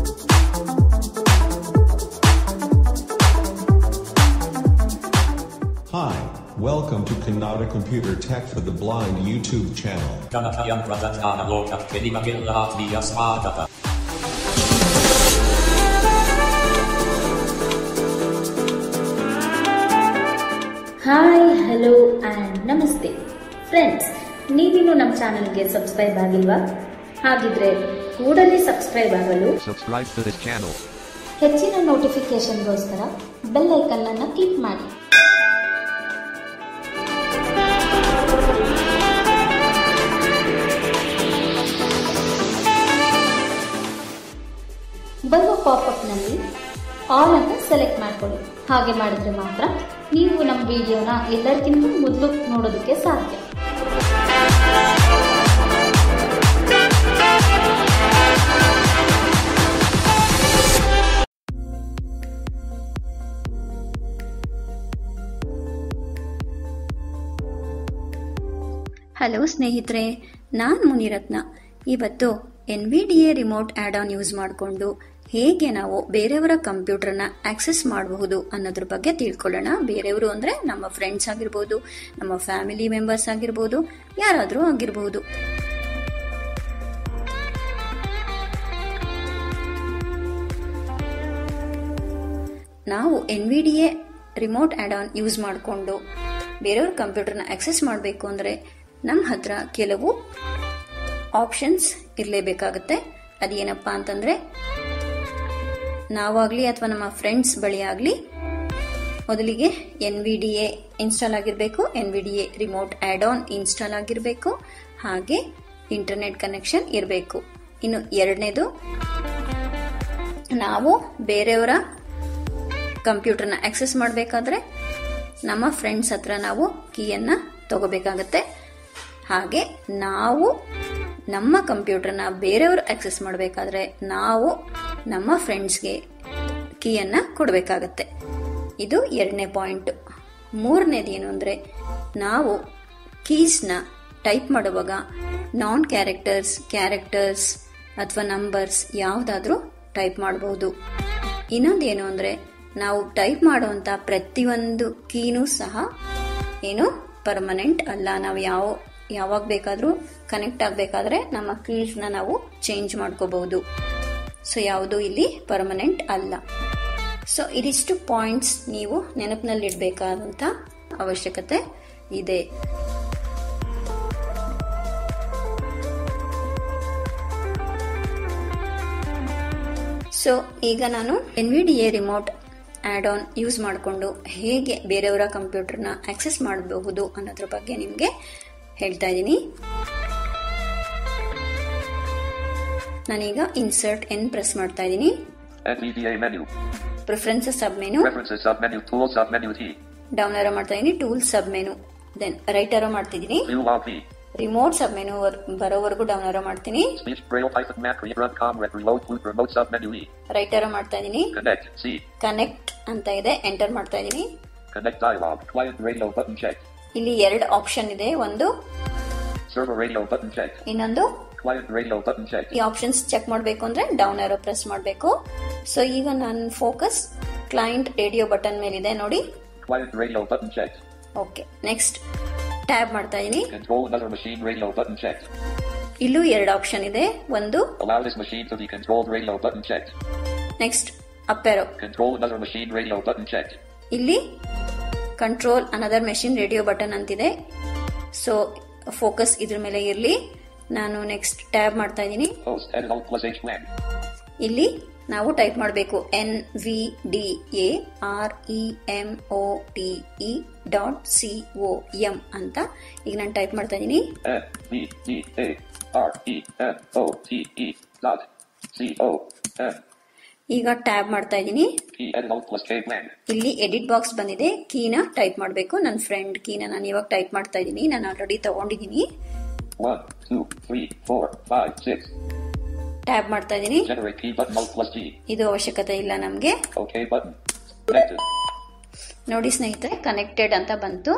Hi, welcome to Kannada Computer Tech for the Blind YouTube channel. ಗಣಕಯಂತ್ರಜ್ಞಾನಲೋಕ ನಿಮಗೆಲ್ಲ ಆತ್ಮೀಯ ಸ್ವಾಗತ hi hello and ನಮಸ್ತೆ friends ನೀವಿನ್ನೂ ನಮ್ಮ ಚಾನಲ್ಗೆ ಸಬ್ಸ್ಕ್ರೈಬ್ ಆಗಿಲ್ವಾ ಹಾಗಿದ್ರೆ ಕೂಡಲೇ ಸಬ್ಸ್ಕ್ರೈಬ್ ಆಗಲು Subscribe to this channel. ಹೆಚ್ಚಿನ ನೋಟಿಫಿಕೇಶನ್ಗೋಸ್ಕರ ಬೆಲ್ ಐಕನ್ನನ್ನು ಕ್ಲಿಕ್ ಮಾಡಿ ಬರುವ ಪಾಪಪ್ನಲ್ಲಿ ಆಲ್ ಅನ್ನು ಸೆಲೆಕ್ಟ್ ಮಾಡ್ಕೊಳ್ಳಿ ಹಾಗೆ ಮಾಡಿದ್ರೆ ಮಾತ್ರ ನೀವು ನಮ್ಮ ವಿಡಿಯೋನ ಎಲ್ಲರಿಗಿಂತ ಮೊದಲು ನೋಡೋದಕ್ಕೆ ಸಾಧ್ಯ ಹಲೋ ಸ್ನೇಹಿತರೆ ನಾನು ಮುನಿರತ್ನ ಇವತ್ತು N V D A remote add on use ಮಾಡಿಕೊಂಡು ಹೇಗೆ ನಾವು ಬೇರೆಯವರ ಕಂಪ್ಯೂಟರ್ನ ಆಕ್ಸೆಸ್ ಮಾಡಬಹುದು ಅನ್ನೋದ್ರ ಬಗ್ಗೆ ತಿಳ್ಕೊಳ್ಳೋಣ ಬೇರೆಯವರು ಅಂದರೆ ನಮ್ಮ ಫ್ರೆಂಡ್ಸ್ ಆಗಿರ್ಬೋದು ನಮ್ಮ ಫ್ಯಾಮಿಲಿ ಮೆಂಬರ್ಸ್ ಆಗಿರ್ಬೋದು ಯಾರಾದರೂ ಆಗಿರ್ಬೋದು ನಾವು N V D A remote add on use ಮಾಡಿಕೊಂಡು ಬೇರೆಯವ್ರ ಕಂಪ್ಯೂಟರ್ನ ಆಕ್ಸೆಸ್ ಮಾಡಬೇಕು ಅಂದರೆ ನಮ್ಮ ಹತ್ರ ಕೆಲವು ಆಪ್ಷನ್ಸ್ ಇರಲೇಬೇಕಾಗತ್ತೆ ಅದೇನಪ್ಪ ಅಂತಂದರೆ ನಾವಾಗಲಿ ಅಥವಾ ನಮ್ಮ ಫ್ರೆಂಡ್ಸ್ ಬಳಿ ಆಗಲಿ ಮೊದಲಿಗೆ N V D A install ಆಗಿರಬೇಕು N V D A remote add on install ಆಗಿರಬೇಕು ಹಾಗೆ ಇಂಟರ್ನೆಟ್ ಕನೆಕ್ಷನ್ ಇರಬೇಕು ಇನ್ನು ಎರಡನೇದು ನಾವು ಬೇರೆಯವರ ಕಂಪ್ಯೂಟರ್ನ ಆಕ್ಸೆಸ್ ಮಾಡಬೇಕಾದ್ರೆ ನಮ್ಮ ಫ್ರೆಂಡ್ಸ್ ಹತ್ರ ನಾವು ಕೀಯನ್ನು ತಗೋಬೇಕಾಗತ್ತೆ ಹಾಗೆ ನಾವು ನಮ್ಮ ಕಂಪ್ಯೂಟರ್ನ ಬೇರೆಯವರು ಆಕ್ಸೆಸ್ ಮಾಡಬೇಕಾದ್ರೆ ನಾವು ನಮ್ಮ ಫ್ರೆಂಡ್ಸ್ಗೆ ಕೀಯನ್ನು ಕೊಡಬೇಕಾಗತ್ತೆ ಇದು ಎರಡನೇ ಪಾಯಿಂಟ್ ಮೂರನೇದು ಏನು ಅಂದರೆ ನಾವು ಕೀಸ್ನ ಟೈಪ್ ಮಾಡುವಾಗ ನಾನ್ ಕ್ಯಾರೆಕ್ಟರ್ಸ್ ಕ್ಯಾರೆಕ್ಟರ್ಸ್ ಅಥವಾ ನಂಬರ್ಸ್ ಯಾವುದಾದ್ರೂ ಟೈಪ್ ಮಾಡಬಹುದು ಇನ್ನೊಂದೇನು ಅಂದರೆ ನಾವು ಟೈಪ್ ಮಾಡುವಂಥ ಪ್ರತಿಯೊಂದು ಕೀನೂ ಸಹ ಏನು ಪರ್ಮನೆಂಟ್ ಅಲ್ಲ ನಾವು ಯಾವ ಯಾವಾಗ ಬೇಕಾದರೂ ಕನೆಕ್ಟ್ ಆಗಬೇಕಾದ್ರೆ ನಮ್ಮ ಕೀಸ್ನ ನಾವು ಚೇಂಜ್ ಮಾಡ್ಕೋಬಹುದು ಸೊ ಯಾವುದು ಇಲ್ಲಿ ಪರ್ಮನೆಂಟ್ ಅಲ್ಲ ಸೊ ಇದಿಷ್ಟು ಪಾಯಿಂಟ್ಸ್ ನೀವು ನೆನಪಿನಲ್ಲಿಡಬೇಕಾದಂಥ ಅವಶ್ಯಕತೆ ಇದೆ ಸೊ ಈಗ ನಾನು N V D A remote add on use ಮಾಡಿಕೊಂಡು ಹೇಗೆ ಬೇರೆಯವರ ಕಂಪ್ಯೂಟರ್ನ ಆಕ್ಸೆಸ್ ಮಾಡಬಹುದು ಅನ್ನೋದ್ರ ಬಗ್ಗೆ ನಿಮಗೆ ಹೇಳ್ತಾ ಇದ್ದೀನಿ ನಾನೀಗ ಇನ್ಸರ್ಟ್ ಎನ್ ಪ್ರೆಸ್ ಮಾಡ್ತಾ ಇದ್ದೀನಿ NVDA menu. Preferences sub menu Preferences submenu. Tools submenu T. Down arrow ಮಾಡ್ತಾ ಇದ್ದೀನಿ tool sub menu then right arrow ಮಾಡ್ತಿದ್ದೀನಿ View log V. Remote sub menu ಬರೋವರೆಗೂ ಡೌನ್ ಆರೋ ಮಾಡ್ತೀನಿ Speech Braille Python Macri Run Comrade Remote Boot Remote submenu E. Right arrow ಮಾಡ್ತಾ ಇದ್ದೀನಿ Connect C. Connect ಅಂತ ಇದೆ enter ಮಾಡ್ತಾ ಇದ್ದೀನಿ Connect dialog. Client radio button checked. ಇಲ್ಲಿ ಎರಡು ಆಪ್ಷನ್ ಇದೆ ಒಂದು Server radio button checked. ಇನ್ನೊಂದು Client radio button checked. ಈ ಆಪ್ಷನ್ಸ್ ಚೆಕ್ ಮಾಡಬೇಕು ಅಂದ್ರೆ ಡೌನ್ ಆರೋ ಪ್ರೆಸ್ ಮಾಡಬೇಕು ಸೊ ಈಗ ನನ್ನ ಫೋಕಸ್ ಕ್ಲೈಂಟ್ ರೇಡಿಯೋ ಬಟನ್ ಮೇಲಿದೆ ನೋಡಿ Client radio button checked. Okay next tab ಮಾಡ್ತಾ ಇದ್ದೀನಿ Control another machine radio button checked. ಇಲ್ಲೂ ಎರಡು ಆಪ್ಷನ್ ಇದೆ ಒಂದು Allow this machine to be controlled radio button checked. Next up arrow Control another machine radio button checked. ಇಲ್ಲಿ control another machine radio button ಅಂತಿದೆ so focus ಇದ್ರ ಮೇಲೆ ಇರಲಿ ನಾನು ನೆಕ್ಸ್ಟ್ ಟ್ಯಾಬ್ ಮಾಡ್ತಾ ಇದ್ದೀನಿ Host edit alt plus H WAN. ಇಲ್ಲಿ ನಾವು ಟೈಪ್ ಮಾಡಬೇಕು N V D A R E M O T E dot C O M ಅಂತ ಈಗ ನಾನು ಟೈಪ್ ಮಾಡ್ತಾ ಇದ್ದೀನಿ N V D A R E M O T E dot C O M. ಈಗ tab ಮಾಡ್ತಾ ಇದ್ದೀನಿ Key edit alt plus K WAN. ಇಲ್ಲಿ edit box ಬಂದಿದೆ ಕೀನ ಟೈಪ್ ಮಾಡಬೇಕು ನನ್ನ ಫ್ರೆಂಡ್ ಕೀನ ನಾನು ಇವಾಗ ಟೈಪ್ ಮಾಡ್ತಾ ಇದ್ದೀನಿ ನಾನು ಆಲ್ರೆಡಿ ತಗೊಂಡಿದ್ದೀನಿ One, two, three, four, five, six. Tab ಮಾಡ್ತಾ ಇದ್ದೀನಿ Generate key button alt plus G. ಇದು ಅವಶ್ಯಕತೆ ಇಲ್ಲ ನಮಗೆ OK button. Connected. ನೋಡಿ ಸ್ನೇಹಿತರೆ ಕನೆಕ್ಟೆಡ್ ಅಂತ ಬಂತು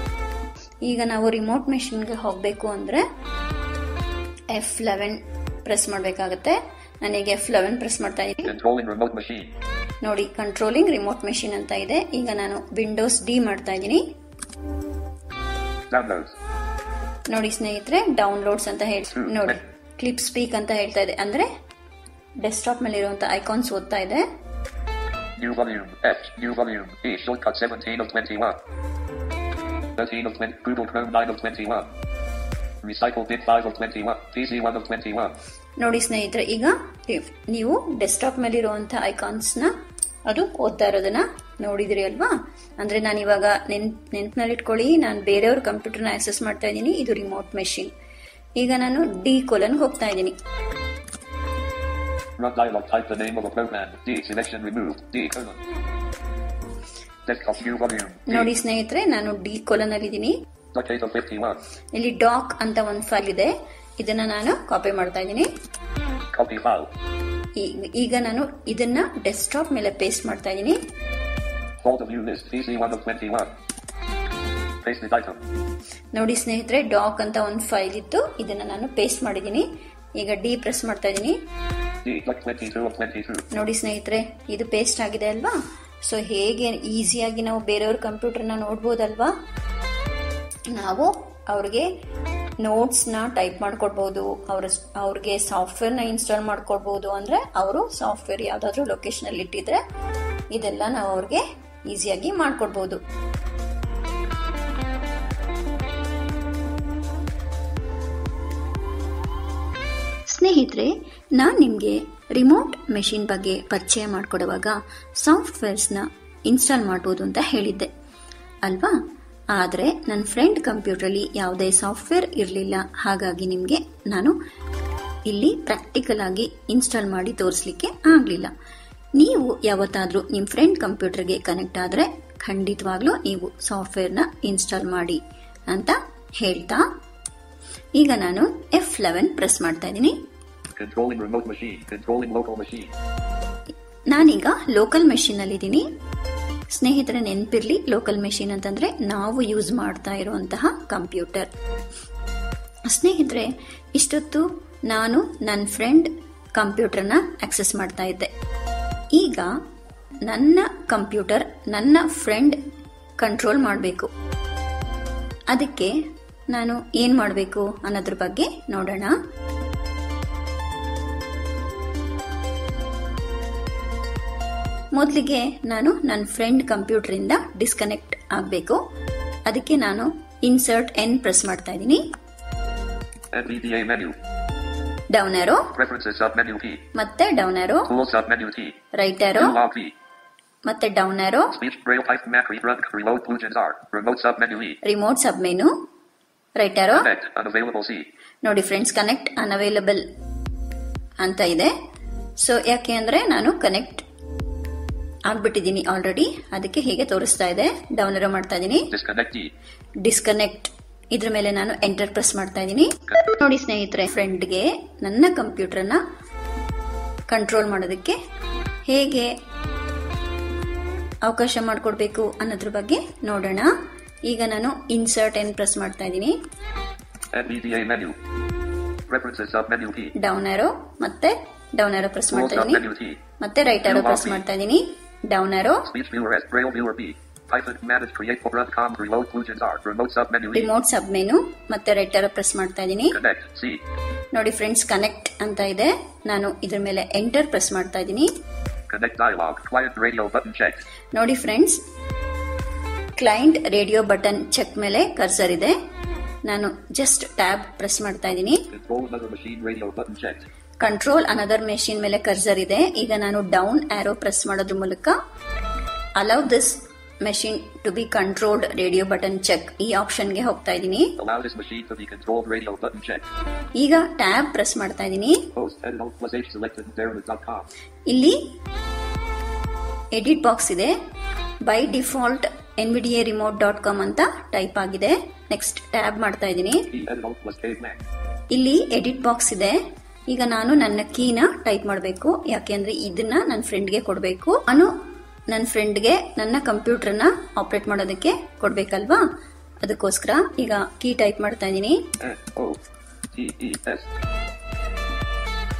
ಈಗ ನಾವು ರಿಮೋಟ್ ಮೆಷಿನ್ಗೆ ಹೋಗಬೇಕು ಅಂದರೆ ಎಫ್ ಲೆವೆನ್ ಪ್ರೆಸ್ ಮಾಡಬೇಕಾಗತ್ತೆ ನಾನೀಗ ಎಫ್ ಲೆವೆನ್ ಪ್ರೆಸ್ ಮಾಡ್ತಾ ಇದ್ದೀನಿ Controlling remote machine. ನೋಡಿ ಕಂಟ್ರೋಲಿಂಗ್ ರಿಮೋಟ್ ಮೆಷಿನ್ ಅಂತ ಇದೆ ಈಗ ನಾನು ವಿಂಡೋಸ್ ಡಿ ಮಾಡ್ತಾ ಇದ್ದೀನಿ Downloads. ನೋಡಿ ಸ್ನೇಹಿತರೆ ಡೌನ್ಲೋಡ್ಸ್ ಅಂತ ಹೇಳಿ ನೋಡಿ ಕ್ಲಿಪ್ ಸ್ಪೀಕ್ ಅಂತ ಹೇಳ್ತಾ ಇದೆ ಅಂದ್ರೆ ಡೆಸ್ಕ್ಟಾಪ್ ಮೇಲೆ ಇರುವಂತ ಐಕಾನ್ಸ್ ಓದ್ತಾ ಇದೆ New volume. F. New volume. E. Shortcut 17 of 21. 13 of 20. Google Chrome 9 of 21. Recycle bit 5 of 21. PC 1 of 21. ನೋಡಿ ಸ್ನೇಹಿತರೆ ಈಗ ನೀವು ಡೆಸ್ಕ್ಟಾಪ್ ಮೇಲೆ ಇರುವಂತ ಐಕಾನ್ಸ್ ನ ಅದು ಓದ್ತಾ ಇರೋದನ್ನ ನೋಡಿದಿರಿ ಅಲ್ವಾ ಅಂದ್ರೆ ನಾನು ಇವಾಗ ನೆನ್ ನೆನ್ಪಿನಲ್ಲಿ ಇಟ್ಕೊಳ್ಳಿ ನಾನು ಬೇರೆಯವ್ರ ಕಂಪ್ಯೂಟರ್ನ ಆಕ್ಸೆಸ್ ಮಾಡ್ತಾ ಇದ್ದೀನಿ ಇದು ರಿಮೋಟ್ ಮೆಷಿನ್ ಈಗ ನಾನು ಡಿ ಕೊಲನ್ ಹೋಗ್ತಾ ಇದ್ದೀನಿ Run dialog. Type the name of a program. D. Selection removed. D. Colon. Desktop. New volume. D. ನೋಡಿ ಸ್ನೇಹಿತರೆ ನಾನು ಡಿ ಕೊಲನ್ ಅಲ್ಲಿ ಇದ್ದೀನಿ Decade of 51. ಇಲ್ಲಿ ಡಾಕ್ ಅಂತ ಒಂದು ಫೈಲ್ ಇದೆ ಇದನ್ನ ನಾನು ಕಾಪಿ ಮಾಡ್ತಾ ಇದ್ದೀನಿ Copy file. ಈ- ಈಗ ನಾನು ಇದನ್ನ ಡೆಸ್ಕ್ಟಾಪ್ ಮೇಲೆ ಪೇಸ್ಟ್ ಮಾಡ್ತಾ ಇದ್ದೀನಿ Folder view list. PC 1 of 21. Pasted item. ನೋಡಿ ಸ್ನೇಹಿತರೆ ಡಾಕ್ ಅಂತ ಒಂದು ಫೈಲ್ ಇತ್ತು ಇದನ್ನ ನಾನು ಪೇಸ್ಟ್ ಮಾಡಿದ್ದೀನಿ ಈಗ ಡಿ ಪ್ರೆಸ್ ಮಾಡ್ತಾ ಇದ್ದೀನಿ D. Doc 22 of 22. ನೋಡಿ ಸ್ನೇಹಿತರೆ ಇದು ಪೇಸ್ಟ್ ಆಗಿದೆ ಅಲ್ವಾ ಸೊ ಹೇಗೆ ಈಸಿಯಾಗಿ ನಾವು ಬೇರೆಯವ್ರ ಕಂಪ್ಯೂಟರ್ನ ನೋಡ್ಬೋದಲ್ವಾ ನಾವು ಅವ್ರಿಗೆ ನೋಟ್ಸ್ನ ಟೈಪ್ ಮಾಡ್ಕೊಡ್ಬೋದು ಅವ್ರ ಅವ್ರಿಗೆ ಸಾಫ್ಟ್ವೇರ್ನ ಇನ್ಸ್ಟಾಲ್ ಮಾಡ್ಕೊಡ್ಬೋದು ಅಂದ್ರೆ ಅವರು ಸಾಫ್ಟ್ವೇರ್ ಯಾವ್ದಾದ್ರು ಲೊಕೇಶನ್ ಅಲ್ಲಿ ಇಟ್ಟಿದ್ರೆ ಇದೆಲ್ಲ ನಾವು ಅವ್ರಿಗೆ ಈಸಿಯಾಗಿ ಮಾಡ್ಕೊಡ್ಬೋದು ಸ್ನೇಹಿತರೆ ನಾನು ನಿಮಗೆ ರಿಮೋಟ್ ಮೆಷಿನ್ ಬಗ್ಗೆ ಪರಿಚಯ ಮಾಡಿಕೊಡುವಾಗ ಸಾಫ್ಟ್ವೇರ್ಸ್ನ ಇನ್ಸ್ಟಾಲ್ ಮಾಡ್ಬೋದು ಅಂತ ಹೇಳಿದ್ದೆ ಅಲ್ವಾ ಆದರೆ ನನ್ನ ಫ್ರೆಂಡ್ ಕಂಪ್ಯೂಟರಲ್ಲಿ ಯಾವುದೇ ಸಾಫ್ಟ್ವೇರ್ ಇರಲಿಲ್ಲ ಹಾಗಾಗಿ ನಿಮಗೆ ನಾನು ಇಲ್ಲಿ ಪ್ರಾಕ್ಟಿಕಲ್ ಆಗಿ ಇನ್ಸ್ಟಾಲ್ ಮಾಡಿ ತೋರಿಸ್ಲಿಕ್ಕೆ ಆಗಲಿಲ್ಲ ನೀವು ಯಾವತ್ತಾದರೂ ನಿಮ್ಮ ಫ್ರೆಂಡ್ ಕಂಪ್ಯೂಟರ್ಗೆ ಕನೆಕ್ಟ್ ಆದರೆ ಖಂಡಿತವಾಗ್ಲೂ ನೀವು ಸಾಫ್ಟ್ವೇರ್ನ ಇನ್ಸ್ಟಾಲ್ ಮಾಡಿ ಅಂತ ಹೇಳ್ತಾ ಈಗ ನಾನು ಎಫ್ ಲೆವೆನ್ ಪ್ರೆಸ್ ಮಾಡ್ತಾ ಇದ್ದೀನಿ Controlling remote machine. Controlling local machine. ನಾನೀಗ ಲೋಕಲ್ ಮೆಷಿನ್ ಅಲ್ಲಿ ಇದ್ದೀನಿ ಸ್ನೇಹಿತರ ನೆನಪಿರ್ಲಿ ಲೋಕಲ್ ಮೆಷಿನ್ ಅಂತಂದ್ರೆ ನಾವು ಯೂಸ್ ಮಾಡ್ತಾ ಇರುವಂತಹ ಕಂಪ್ಯೂಟರ್ ಸ್ನೇಹಿತರೆ ಇಷ್ಟೊತ್ತು ನಾನು ನನ್ನ ಫ್ರೆಂಡ್ ಕಂಪ್ಯೂಟರ್ನ ಆಕ್ಸೆಸ್ ಮಾಡ್ತಾ ಇದ್ದೆ ಈಗ ನನ್ನ ಕಂಪ್ಯೂಟರ್ ನನ್ನ ಫ್ರೆಂಡ್ ಕಂಟ್ರೋಲ್ ಮಾಡಬೇಕು ಅದಕ್ಕೆ ನಾನು ಏನು ಮಾಡಬೇಕು ಅನ್ನೋದ್ರ ಬಗ್ಗೆ ನೋಡೋಣ ಮೊದಲಿಗೆ ನಾನು ನನ್ನ ಫ್ರೆಂಡ್ ಕಂಪ್ಯೂಟರಿಂದ ಡಿಸ್ಕನೆಕ್ಟ್ ಆಗಬೇಕು ಅದಕ್ಕೆ ನಾನು ಇನ್ಸರ್ಟ್ ಎನ್ ಪ್ರೆಸ್ ಮಾಡ್ತಾ ಇದ್ದೀನಿ NVDA menu. Down arrow Preferences sub menu P. ಮತ್ತೆ down arrow Tool sub menu T. Right arrow New log P. ಮತ್ತೆ down arrow Speech braille type macri run remote plugins R. Remote sub menu E. Remote sub menu right arrow Connect unavailable C. ನೋಡಿ friends connect unavailable ಅಂತ ಇದೆ so ಯಾಕೆ ಅಂದ್ರೆ ನಾನು connect ಆಗ್ಬಿಟ್ಟಿದ್ದೀನಿ already ಅದಕ್ಕೆ ಹೀಗೆ ತೋರಿಸ್ತಾ ಇದೆ ಡೌನ್ ಆರೋ ಮಾಡ್ತಾ ಇದ್ದೀನಿ Disconnect D. ಡಿಸ್ಕನೆಕ್ಟ್ ಇದ್ರ ಮೇಲೆ ನಾನು ಎಂಟರ್ ಪ್ರೆಸ್ ಮಾಡ್ತಾ ಇದ್ದೀನಿ ನೋಡಿ ಸ್ನೇಹಿತರೆ ಫ್ರೆಂಡ್ಗೆ ನನ್ನ ಕಂಪ್ಯೂಟರ್ನ ಕಂಟ್ರೋಲ್ ಮಾಡೋದಕ್ಕೆ ಹೇಗೆ ಅವಕಾಶ ಮಾಡಿಕೊಡ್ಬೇಕು ಅನ್ನೋದ್ರ ಬಗ್ಗೆ ನೋಡೋಣ ಈಗ ನಾನು ಇನ್ಸರ್ಟ್ ಎನ್ ಪ್ರೆಸ್ ಮಾಡ್ತಾ ಇದ್ದೀನಿ NVDA menu. Preferences sub menu P. Down arrow ಮತ್ತೆ ಡೌನ್ ಆರೋ ಪ್ರೆಸ್ Tool ಮಾಡ್ತಾ sub ಇದ್ದೀನಿ menu T. ಮತ್ತೆ ರೈಟ್ ಆರೋ ಪ್ರೆಸ್ ಮಾಡ್ತಾ ಇದ್ದೀನಿ down arrow Speech viewer S. Braille viewer B. Python manage create for run com remote plugins R. Remote sub menu E. Remote sub menu ಮತ್ತೆ right arrow press ಮಾಡ್ತಾ ಇದ್ದೀನಿ Connect C. ನೋಡಿ friends connect ಅಂತ ಇದೆ ನಾನು ಇದ್ರ ಮೇಲೆ enter press ಮಾಡ್ತಾ ಇದ್ದೀನಿ Connect dialog. Client radio button checked. ನೋಡಿ friends client radio button check ಮೇಲೆ ಕರ್ಸರ್ ಇದೆ ನಾನು ಜಸ್ಟ್ ಟ್ಯಾಬ್ ಪ್ರೆಸ್ ಮಾಡ್ತಾ ಇದ್ದೀನಿ Control another machine radio button checked. Control another machine ಮೇಲೆ ಕರ್ಸರ್ ಇದೆ ಈಗ ನಾನು ಡೌನ್ ಆರೋ ಪ್ರೆಸ್ ಮಾಡೋದ್ರ ಮೂಲಕ allow this machine to be controlled radio button check ಈ ಆಪ್ಷನ್ಗೆ ಹೋಗ್ತಾ ಇದ್ದೀನಿ Allow this machine to be controlled radio button checked. ಈಗ ಟ್ಯಾಬ್ ಪ್ರೆಸ್ ಮಾಡ್ತಾ ಇದ್ದೀನಿ Host head alt plus H selected Derivate.com. ಇಲ್ಲಿ ಎಡಿಟ್ ಬಾಕ್ಸ್ ಇದೆ by default N V D A remote dot com ಅಂತ ಟೈಪ್ ಆಗಿದೆ ನೆಕ್ಸ್ಟ್ ಟ್ಯಾಬ್ ಮಾಡ್ತಾ ಇದ್ದೀನಿ E edit alt plus K Mac. ಇಲ್ಲಿ ಎಡಿಟ್ ಬಾಕ್ಸ್ ಇದೆ ಈಗ ನಾನು ನನ್ನ ಕೀನ ಟೈಪ್ ಮಾಡಬೇಕು ಯಾಕೆಂದ್ರೆ ಇದನ್ನ ನನ್ನ ಫ್ರೆಂಡ್ಗೆ ಕೊಡಬೇಕು ನಾನು ನನ್ನ ಫ್ರೆಂಡ್ಗೆ ನನ್ನ ಕಂಪ್ಯೂಟರ್ನ ಆಪರೇಟ್ ಮಾಡೋದಕ್ಕೆ ಕೊಡ್ಬೇಕಲ್ವಾ ಅದಕ್ಕೋಸ್ಕರ ಈಗ ಕೀ ಟೈಪ್ ಮಾಡ್ತಾ ಇದ್ದೀನಿ N O T E S.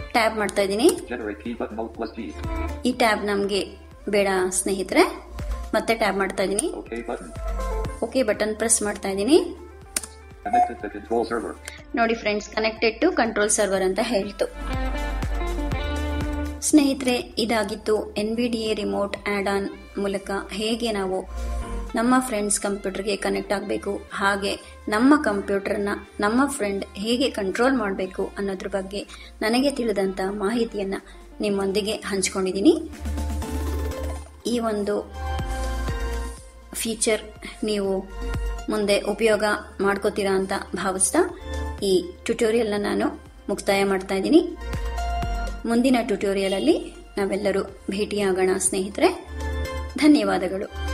Tab ಮಾಡ್ತಾ ಇದ್ದೀನಿ Generate key button Alt plus G. ಈ ಟ್ಯಾಬ್ ನಮಗೆ ಬೇಡ ಸ್ನೇಹಿತರೆ ಮತ್ತೆ ಟ್ಯಾಬ್ ಮಾಡ್ತಾ ಇದ್ದೀನಿ OK button. Okay button press ಮಾಡ್ತಾ ಇದ್ದೀನಿ Connected to control server. ನೋಡಿ friends connected to control server ಅಂತ ಹೇಳ್ತು ಸ್ನೇಹಿತರೆ ಇದಾಗಿತ್ತು N B D A remote add on ಮೂಲಕ ಹೇಗೆ ನಾವು ನಮ್ಮ ಫ್ರೆಂಡ್ಸ್ ಕಂಪ್ಯೂಟರ್ಗೆ ಕನೆಕ್ಟ್ ಆಗಬೇಕು ಹಾಗೆ ನಮ್ಮ ಕಂಪ್ಯೂಟರ್ನ ನಮ್ಮ ಫ್ರೆಂಡ್ ಹೇಗೆ ಕಂಟ್ರೋಲ್ ಮಾಡಬೇಕು ಅನ್ನೋದ್ರ ಬಗ್ಗೆ ನನಗೆ ತಿಳಿದಂಥ ಮಾಹಿತಿಯನ್ನು ನಿಮ್ಮೊಂದಿಗೆ ಹಂಚ್ಕೊಂಡಿದ್ದೀನಿ ಈ ಒಂದು ಫೀಚರ್ ನೀವು ಮುಂದೆ ಉಪಯೋಗ ಮಾಡ್ಕೋತೀರಾ ಅಂತ ಭಾವಿಸ್ತಾ ಈ ಟ್ಯುಟೋರಿಯಲ್ನ ನಾನು ಮುಕ್ತಾಯ ಮಾಡ್ತಾ ಇದ್ದೀನಿ ಮುಂದಿನ ಟ್ಯುಟೋರಿಯಲಲ್ಲಿ ನಾವೆಲ್ಲರೂ ಭೇಟಿಯಾಗೋಣ ಸ್ನೇಹಿತರೆ ಧನ್ಯವಾದಗಳು